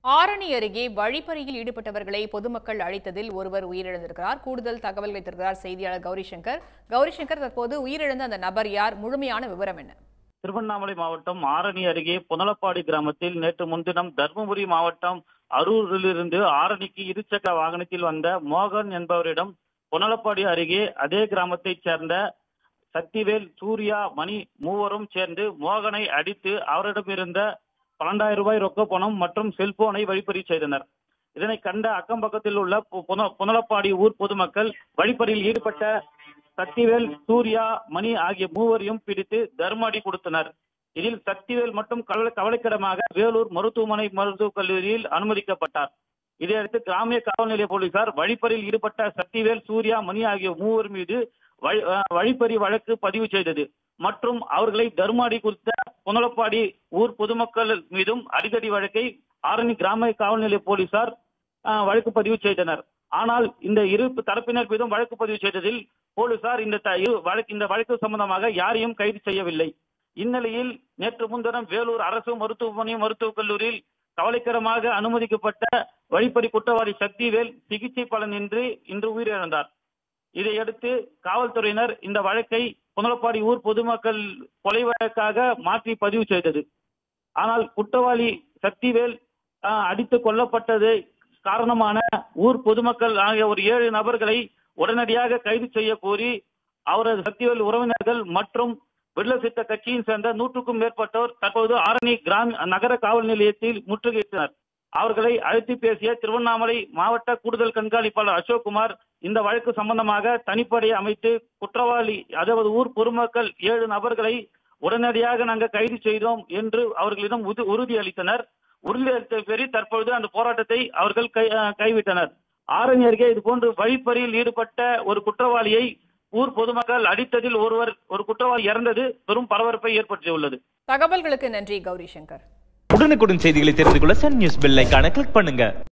ஆரணி அருகே வழிப்பறியில் ஈடுபட்டவர்களை பொதுமக்கள் அழித்ததில் ஒருவர் உயிரிழந்திருக்கிறார் கூடுதல் தகவல் வைத்திருக்கிறார் செய்தியாளர் கௌரிசங்கர் கௌரிசங்கர் தற்போது உயிரிழந்த அந்த நபர் யார் முழுமையான விவரம் என்ன திருவண்ணாமலை மாவட்டம் ஆரணி அருகே புனலப்பாடி கிராமத்தில் நேற்று முன்தினம் தர்மபுரி மாவட்டம் அரூரிலிருந்து ஆரணிக்கு இருசக்கர வாகனத்தில் வந்த மோகன் என்பவரிடம் புனலப்பாடி அருகே அதே கிராமத்தைச் சேர்ந்த சக்திவேல் சூர்யா மணி மூவரும் சேர்ந்து மோகனை அடித்து அவரிடமிருந்த பன்னெண்டாயிரம் ரூபாய் ரொக்க பணம் மற்றும் செல்போனை வழிப்பறி செய்தனர் இதனை கண்ட அக்கம் பக்கத்தில் உள்ள பு- புன- புனலப்பாடி ஊர் பொதுமக்கள் வழிப்பறியில் ஈடுபட்ட சக்திவேல் சூர்யா மணி ஆகிய மூவரையும் பிடித்து தர்ம அடி கொடுத்தனர் இதில் சக்திவேல் மட்டும் கவலை கவலைக்கிடமாக வேலூர் மருத்துவமனை மருத்துவக் கல்லூரியில் அனுமதிக்கப்பட்டார் இதையடுத்து கிராமிய காவல் நிலைய போலீசார் வழிப்பறியில் ஈடுபட்ட சக்திவேல் சூர்யா மணி ஆகிய மூவர் மீது வழி- அஹ் வழிப்பறி வழக்கு பதிவு செய்தது மற்றும் அவர்களை தர்மாடி குறித்த புனலப்பாடி ஊர் பொதுமக்கள் மீதும் அடிதடி வழக்கை ஆரணி கிராமிய காவல் நிலைய போலீசார் அஹ், வழக்கு பதிவு செய்தனர் ஆனால் இந்த இரு தரப்பினர் மீதும் வழக்கு பதிவு செய்ததில் போலீசார் இந்த த- இரு வழக்கு இந்த வழக்கு சம்பந்தமாக யாரையும் கைது செய்யவில்லை இந்நிலையில் நேற்று முன்தினம் வேலூர் அரசு மருத்துவமனை மருத்துவக் கல்லூரியில் கவலைக்கிடமாக அனுமதிக்கப்பட்ட வழிப்பறி குற்றவாளி சக்திவேல் சிகிச்சை பலனின்றி இன்று உயிரிழந்தார் இதையடுத்து காவல்துறையினர் இந்த வழக்கை புனலப்பாடி ஊர் பொதுமக்கள் கொலை வழக்காக மாற்றி பதிவு செய்தது ஆனால் குற்றவாளி சக்திவேல் ஆஹ், அடித்து கொல்லப்பட்டது காரணமான ஊர் பொதுமக்கள் ஆகிய ஒரு ஏழு நபர்களை உடனடியாக கைது செய்ய கோரி அவரது சக்திவேல் உறவினர்கள் மற்றும் விடுதலை சித்த கட்சியின் சேர்ந்த நூற்றுக்கும் மேற்பட்டோர் தற்போது ஆரணி கிராம நகர காவல் நிலையத்தில் முற்றுகையிட்டனர் அவர்களை அழைத்து பேசிய திருவண்ணாமலை மாவட்ட கூடுதல் கண்காணிப்பாளர் அசோக்குமார் இந்த வழக்கு சம்பந்தமாக தனிப்படை அமைத்து குற்றவாளி அதாவது ஊர் பொதுமக்கள் ஏழு நபர்களை உடனடியாக நாங்கள் கைது செய்தோம் என்று அவர்களிடம் உது- உறுதி அளித்தனர் உறுதி அளித்த பேரில் தற்பொழுது அந்த போராட்டத்தை அவர்கள் கை அஹ், கைவிட்டனர் ஆரணி அருகே இதுபோன்று வழிப்பறியில் ஈடுபட்ட ஒரு குற்றவாளியை ஊர் பொதுமக்கள் அடித்ததில் ஒருவர் ஒரு குற்றவாளி இறந்தது பெரும் பரபரப்பை ஏற்படுத்தியுள்ளது தகவல்களுக்கு நன்றி கௌரிசங்கர் உடனுக்குடன் செய்திகளை தெரிந்து கொள்ள சன் நியூஸ் பெல் ஐகானை கிளிக் பண்ணுங்க